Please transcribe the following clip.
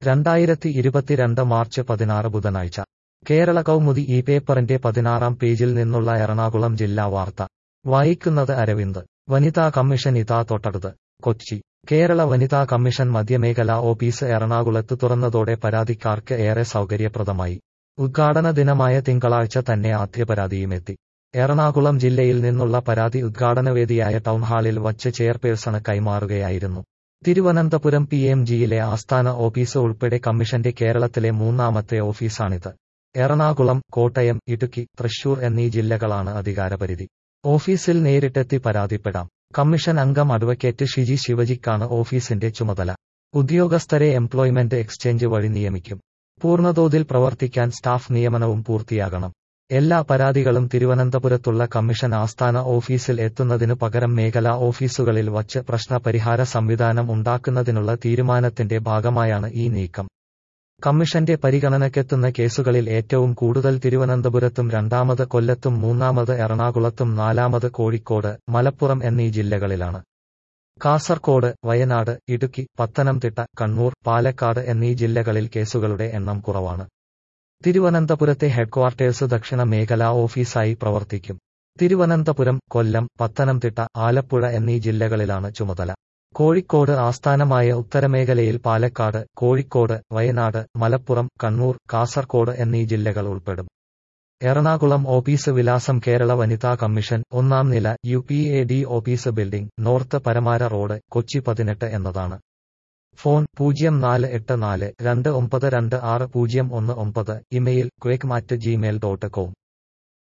രണ്ടായിരത്തി ഇരുപത്തിരണ്ട് മാർച്ച് പതിനാറ് ബുധനാഴ്ച കേരള കൗമുദി ഈ പേപ്പറിന്റെ പതിനാറാം പേജിൽ നിന്നുള്ള എറണാകുളം ജില്ലാ വാർത്ത വായിക്കുന്നത് അരവിന്ദ് വനിതാ കമ്മീഷൻ ഇതാ തൊട്ടടുത്ത് കൊച്ചി കേരള വനിതാ കമ്മീഷൻ മധ്യമേഖലാ ഓഫീസ് എറണാകുളത്ത് തുറന്നതോടെ പരാതിക്കാർക്ക് ഏറെ സൗകര്യപ്രദമായി ഉദ്ഘാടന ദിനമായ തിങ്കളാഴ്ച തന്നെ ആദ്യ പരാതിയുമെത്തി എറണാകുളം ജില്ലയിൽ നിന്നുള്ള പരാതി ഉദ്ഘാടനവേദിയായ ടൗൺഹാളിൽ വച്ച് ചെയർപേഴ്സണ് കൈമാറുകയായിരുന്നു തിരുവനന്തപുരം പി എം ജിയിലെ ആസ്ഥാന ഓഫീസ് ഉൾപ്പെടെ കമ്മീഷന്റെ കേരളത്തിലെ മൂന്നാമത്തെ ഓഫീസാണിത് എറണാകുളം കോട്ടയം ഇടുക്കി തൃശൂർ എന്നീ ജില്ലകളാണ് അധികാരപരിധി ഓഫീസിൽ നേരിട്ടെത്തി പരാതിപ്പെടാം കമ്മീഷൻ അംഗം അഡ്വക്കേറ്റ് ഷിജി ശിവജിക്കാണ് ഓഫീസിന്റെ ചുമതല ഉദ്യോഗസ്ഥരെ എംപ്ലോയ്മെന്റ് എക്സ്ചേഞ്ച് വഴി നിയമിക്കും പൂർണ്ണതോതിൽ പ്രവർത്തിക്കാൻ സ്റ്റാഫ് നിയമനവും പൂർത്തിയാകണം എല്ലാ പരാതികളും തിരുവനന്തപുരത്തുള്ള കമ്മീഷൻ ആസ്ഥാന ഓഫീസിൽ എത്തുന്നതിനു പകരം മേഖലാ ഓഫീസുകളിൽ വച്ച് പ്രശ്നപരിഹാര സംവിധാനം ഉണ്ടാക്കുന്നതിനുള്ള തീരുമാനത്തിന്റെ ഭാഗമായാണ് ഈ നീക്കം കമ്മീഷന്റെ പരിഗണനയ്ക്കെത്തുന്ന കേസുകളിൽ ഏറ്റവും കൂടുതൽ തിരുവനന്തപുരത്തും രണ്ടാമത് കൊല്ലത്തും മൂന്നാമത് എറണാകുളത്തും നാലാമത് കോഴിക്കോട് മലപ്പുറം എന്നീ ജില്ലകളിലാണ് കാസർകോട് വയനാട് ഇടുക്കി പത്തനംതിട്ട കണ്ണൂർ പാലക്കാട് എന്നീ ജില്ലകളിൽ കേസുകളുടെ എണ്ണം കുറവാണ് തിരുവനന്തപുരത്തെ ഹെഡ്ക്വാർട്ടേഴ്സ് ദക്ഷിണ മേഖലാ ഓഫീസായി പ്രവർത്തിക്കും തിരുവനന്തപുരം കൊല്ലം പത്തനംതിട്ട ആലപ്പുഴ എന്നീ ജില്ലകളിലാണ് ചുമതല കോഴിക്കോട് ആസ്ഥാനമായ ഉത്തരമേഖലയിൽ പാലക്കാട് കോഴിക്കോട് വയനാട് മലപ്പുറം കണ്ണൂർ കാസർകോട് എന്നീ ജില്ലകൾ ഉൾപ്പെടും എറണാകുളം ഓഫീസ് വിലാസം കേരള വനിതാ കമ്മീഷൻ ഒന്നാം നില U P A D office building north Paramara road Kochi പതിനെട്ട് എന്നതാണ് ഫോൺ പൂജ്യം നാല് എട്ട് നാല് രണ്ട് ഒമ്പത് രണ്ട് ആറ് പൂജ്യം ഒന്ന് ഒമ്പത് ഇമെയിൽ ക്വേക്ക് മാറ്റ് ജിമെയിൽ ഡോട്ട് കോം